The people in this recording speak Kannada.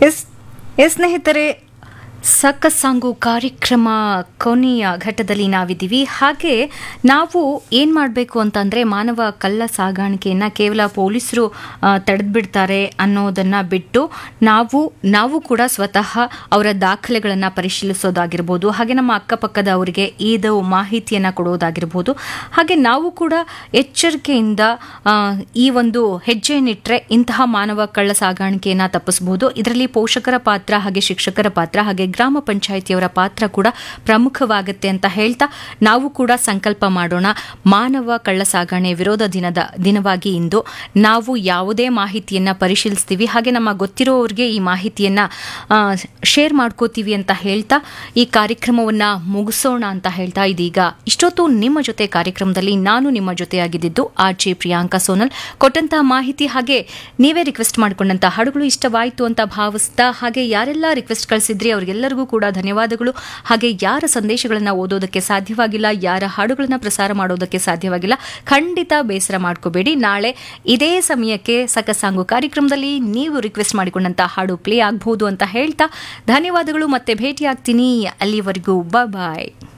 ಎಸ್ ಎಸ್ ಸ್ನೇಹಿತರೆ ಸಾಂಗು ಕಾರ್ಯಕ್ರಮ ಕೊನೆಯ ಘಟ್ಟದಲ್ಲಿ ನಾವಿದ್ದೀವಿ ಹಾಗೆ ನಾವು ಏನು ಮಾಡಬೇಕು ಅಂತಂದರೆ ಮಾನವ ಕಳ್ಳ ಸಾಗಾಣಿಕೆಯನ್ನು ಕೇವಲ ಪೊಲೀಸರು ತಡೆದ್ಬಿಡ್ತಾರೆ ಅನ್ನೋದನ್ನು ಬಿಟ್ಟು ನಾವು ನಾವು ಕೂಡ ಸ್ವತಃ ಅವರ ದಾಖಲೆಗಳನ್ನು ಪರಿಶೀಲಿಸೋದಾಗಿರ್ಬೋದು ಹಾಗೆ ನಮ್ಮ ಅಕ್ಕಪಕ್ಕದವರಿಗೆ ಇದು ಮಾಹಿತಿಯನ್ನು ಕೊಡೋದಾಗಿರ್ಬೋದು ಹಾಗೆ ನಾವು ಕೂಡ ಎಚ್ಚರಿಕೆಯಿಂದ ಆ, ಈ ಒಂದು ಹೆಜ್ಜೆಯನ್ನಿಟ್ಟರೆ ಇಂತಹ ಮಾನವ ಕಳ್ಳ ಸಾಗಾಣಿಕೆಯನ್ನು ತಪ್ಪಿಸಬಹುದು ಇದರಲ್ಲಿ ಪೋಷಕರ ಪಾತ್ರ ಹಾಗೆ ಶಿಕ್ಷಕರ ಪಾತ್ರ ಹಾಗೆ ಗ್ರಾಮ ಪಂಚಾಯಿತಿಯವರ ಪಾತ್ರ ಕೂಡ ಪ್ರಮುಖವಾಗುತ್ತೆ ಅಂತ ಹೇಳ್ತಾ ನಾವು ಕೂಡ ಸಂಕಲ್ಪ ಮಾಡೋಣ ಮಾನವ ಕಳ್ಳ ಸಾಗಣೆ ವಿರೋಧ ದಿನದ ದಿನವಾಗಿ ಇಂದು ನಾವು ಯಾವುದೇ ಮಾಹಿತಿಯನ್ನ ಪರಿಶೀಲಿಸ್ತೀವಿ ಹಾಗೆ ನಮ್ಮ ಗೊತ್ತಿರೋರಿಗೆ ಈ ಮಾಹಿತಿಯನ್ನ ಶೇರ್ ಮಾಡ್ಕೋತೀವಿ ಅಂತ ಹೇಳ್ತಾ ಈ ಕಾರ್ಯಕ್ರಮವನ್ನ ಮುಗಿಸೋಣ ಅಂತ ಹೇಳ್ತಾ ಇದೀಗ ಇಷ್ಟೊತ್ತು ನಿಮ್ಮ ಜೊತೆ ಕಾರ್ಯಕ್ರಮದಲ್ಲಿ ನಾನು ನಿಮ್ಮ ಜೊತೆಯಾಗಿದ್ದು ಆರ್ ಜೆ ಪ್ರಿಯಾಂಕಾ ಸೋನಲ್ ಕೊಟ್ಟಂತಹ ಮಾಹಿತಿ ಹಾಗೆ ನೀವೇ ರಿಕ್ವೆಸ್ಟ್ ಮಾಡಿಕೊಂಡಂತ ಹಾಡುಗಳು ಇಷ್ಟವಾಯಿತು ಅಂತ ಭಾವಿಸ್ತಾ ಹಾಗೆ ಯಾರೆಲ್ಲ ರಿಕ್ವೆಸ್ಟ್ ಕಳಿಸಿದ್ರಿ ಅವರಿಗೆಲ್ಲರಿಗೂ ಕೂಡ ಧನ್ಯವಾದಗಳು ಹಾಗೆ ಯಾರ ಸಂದೇಶಗಳನ್ನು ಓದೋದಕ್ಕೆ ಸಾಧ್ಯವಾಗಿಲ್ಲ ಯಾರ ಹಾಡುಗಳನ್ನ ಪ್ರಸಾರ ಮಾಡೋದಕ್ಕೆ ಸಾಧ್ಯವಾಗಿಲ್ಲ ಖಂಡಿತ ಬೇಸರ ಮಾಡ್ಕೋಬೇಡಿ ನಾಳೆ ಇದೇ ಸಮಯಕ್ಕೆ ಸಕಸಾಂಗು ಕಾರ್ಯಕ್ರಮದಲ್ಲಿ ನೀವು ರಿಕ್ವೆಸ್ಟ್ ಮಾಡಿಕೊಂಡಂತ ಹಾಡು ಪ್ಲೇ ಆಗಬಹುದು ಅಂತ ಹೇಳ್ತಾ ಧನ್ಯವಾದಗಳು ಮತ್ತೆ ಭೇಟಿ ಆಗ್ತೀನಿ ಅಲ್ಲಿವರೆಗೂ ಬಾಯ್